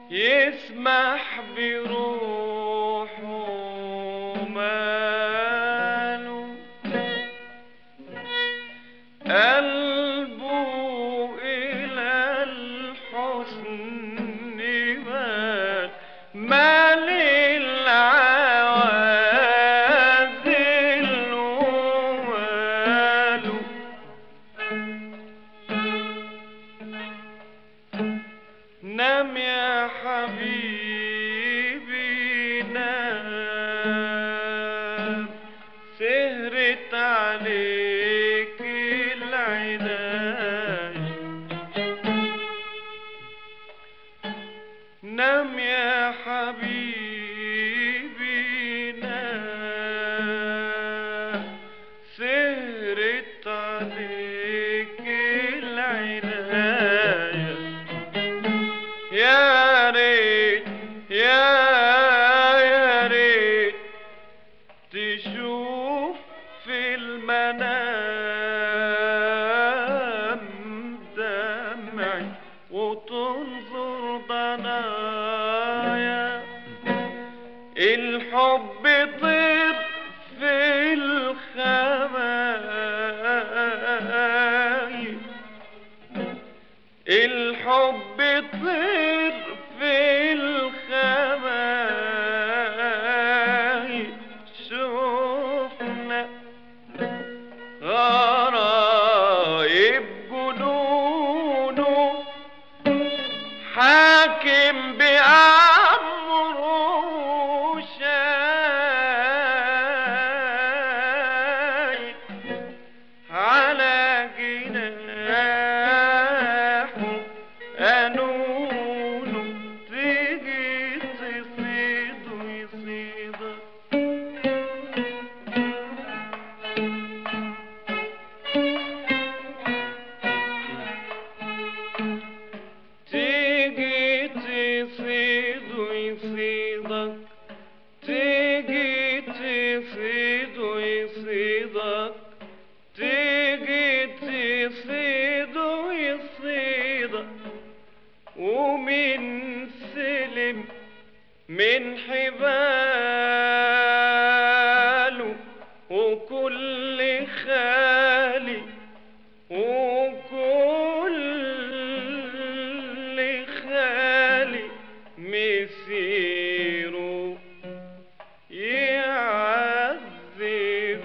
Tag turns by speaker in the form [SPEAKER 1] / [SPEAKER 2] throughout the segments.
[SPEAKER 1] يسمح بروحه ماله قلبه إلى الحسن مال مال العوازل وماله نام يا حبيبي نام سهرت عليك العناية نام يا حبيبي نام سهرت عليك العناية يا ريت يا يا ريت تشوف في المنام دمعي وتنظر ضنايا الحب طير في الخمايل الحب طير في الخمايل شوفنا غرايب جنونه حاكم بأمره شايف على جناحه قانونه تيجي تصيد ويصيدك تيجي تصيد ويصيدك تيجي تصيد ويصيدك تيجي تصيد ويصيدك ومن سلم من حباله وكل خالي وكل خالي مسيره يعذب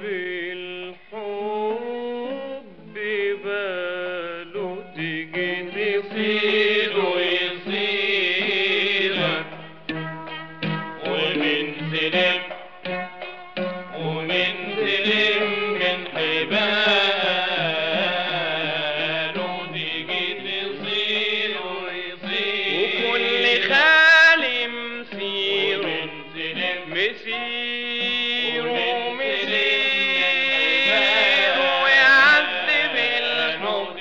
[SPEAKER 1] الحب باله تيجي تصير ويصيرك ومن سلم ومن سلم من حباله تيجي تصير ويصير وكل خالي مسير ومن سلم مسير ومسير ويعذب الحب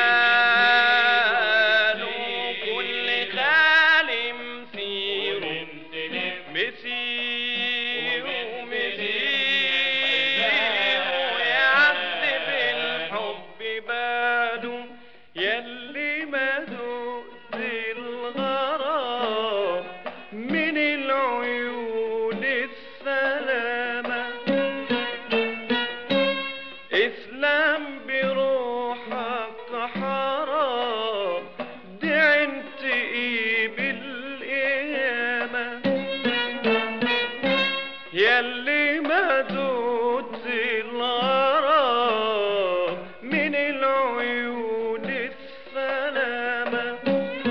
[SPEAKER 1] باله كل خالي مسير مسير ومسير ويعذب الحب باله يلي ما دقت الغرام من العيون السلامة اسلام بروحك حرام دعنت ايه بالقيامة يلي ما دوت الغرام من العيون السلامة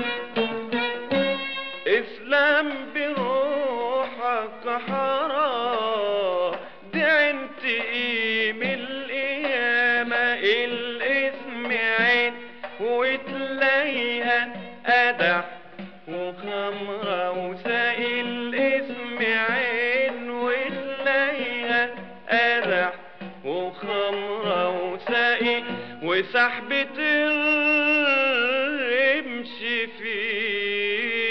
[SPEAKER 1] اسلام بروحك حرام دعنت ايه من القيامة الاسم عين وتلاقيها قدح وخمرة وسائل اسم عين وتلاقيها قدح وخمرة وسائل وسحبة الرمش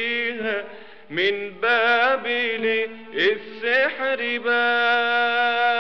[SPEAKER 1] فيها من بابل السحر باب